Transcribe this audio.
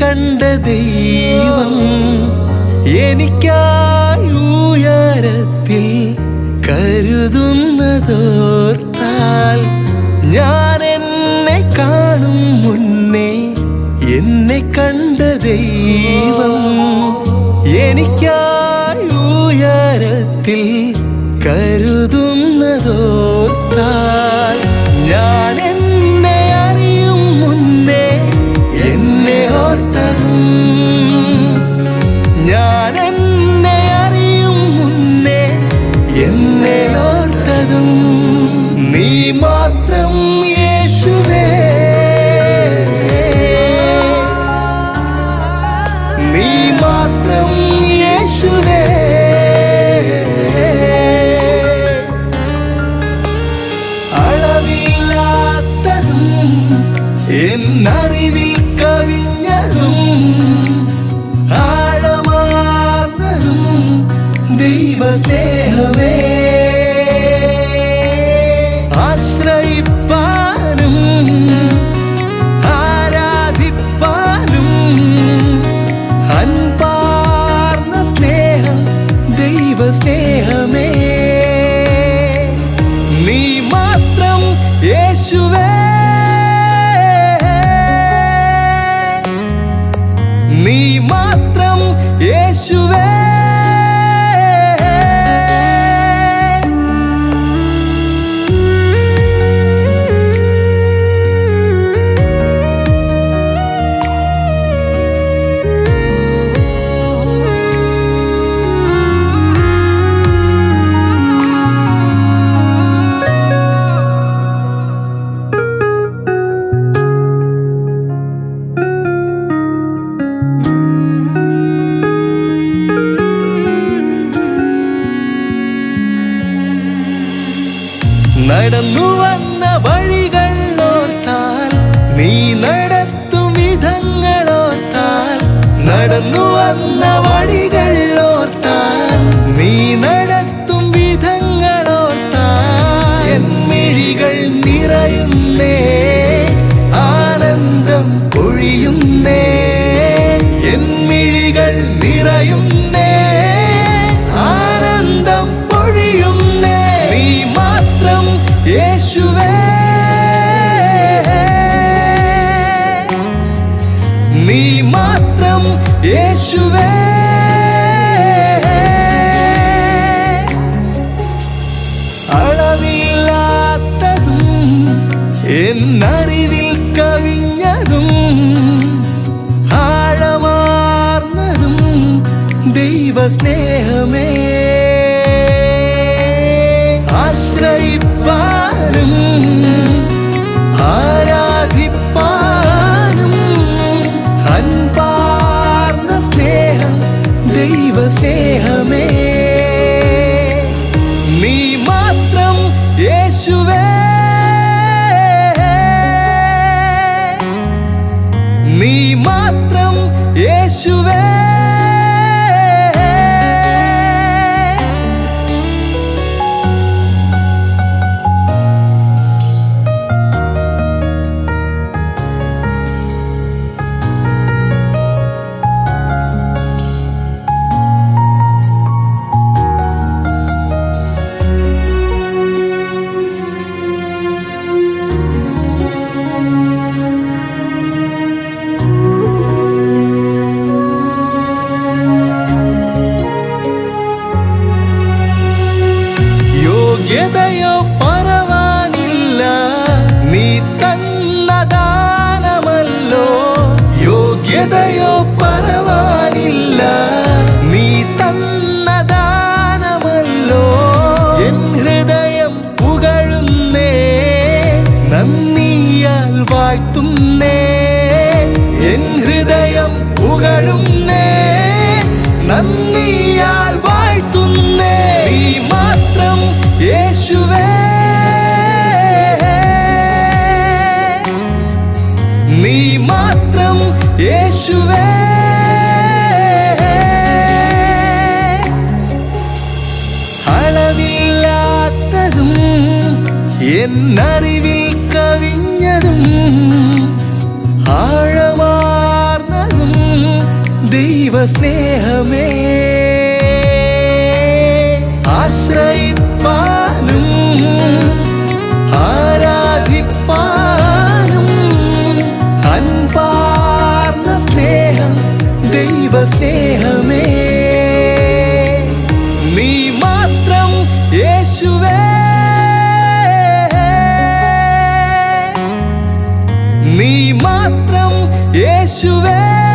കണ്ട ദൈവം എനിക്കായി ഉയരത്തിൽ കരുതുന്നതോർത്താൽ ഞാൻ എന്നെ കാണും മുന്നേ എന്നെ കണ്ട ദൈവം എനിക്കായി ഉയരത്തിൽ കരുതുന്നതോർത്താൽ ഞാൻ എന്നെ അറിയും മുന്നേ എന്നെ ഓർത്തതും ഞാൻ എന്നെ അറിയും മുന്നേ എന്നെ ഓർത്തതും നീ മാത്രം യേശുവേ നീ മാത്രം യേശുവേ അളവില്ലാത്തതും എന്നറിവിൽ കവിഞ്ഞതും ആഴമാർന്നതും ദൈവസ്നേഹമേ ആശ്രയിപ്പാനും ആരാധിപ്പാനും അൻപാർന്ന സ്നേഹം ദൈവസ്നേഹമേ നീ മാത്രം യേശുവേ നീ മാത്രം യേശുവേ നടന്നു വന്ന വഴികൾ ഓർത്താൽ നീ നടത്തും വിധങ്ങൾ ഓർത്താൽ നടന്നു വന്ന വഴികൾ ഓർത്താൽ നീ നടത്തും വിധങ്ങൾ ഓർത്താൽ എൻ മിഴികൾ നിറയുന്നേ ആനന്ദം പൊഴിയുന്നേ എൻ മിഴികൾ നിറയുന്നേ ആനന്ദം പൊഴിയുന്നേ നീ മാത്രം യേശുവേ നീ മാത്രം യേശുവേ അളവില്ലാത്തതും എന്നറിവിൽ കവിഞ്ഞതും ആഴമാർന്നതും ദൈവസ്നേഹമേ ആശ്രയിപ്പാനും ആരാധിപ്പാനും അൻപാർന്ന സ്നേഹം ദൈവസ്നേഹമേ നീ മാത്രം യേശുവേ നീ മാത്രം യേശുവേ യോഗ്യതയോ പറവാനില്ല നീ തന്ന ദാനമല്ലോ യോഗ്യതയോ പറവാനില്ല നീ തന്ന ദാനമല്ലോ എൻ ഹൃദയം പുകഴുന്നേ നന്ദിയാൽ വാഴ്ത്തുന്നേ എൻ ഹൃദയം പുകഴുന്നേ നന്ദിയാൽ വാഴ്ത്തുന്നേ നീ മാത്രം യേശുവേ നീ മാത്രം യേശുവേ അളവില്ലാത്തതും എന്നറിവിൽ കവിഞ്ഞതും ആഴമാർന്നതും ദൈവസ്നേഹമേ ആശ്രയിപ്പാനും ആരാധിപ്പാനും അൻപാർന്ന സ്നേഹം ദൈവസ്നേഹമേ നീ മാത്രം യേശുവേ നീ മാത്രം യേശുവേ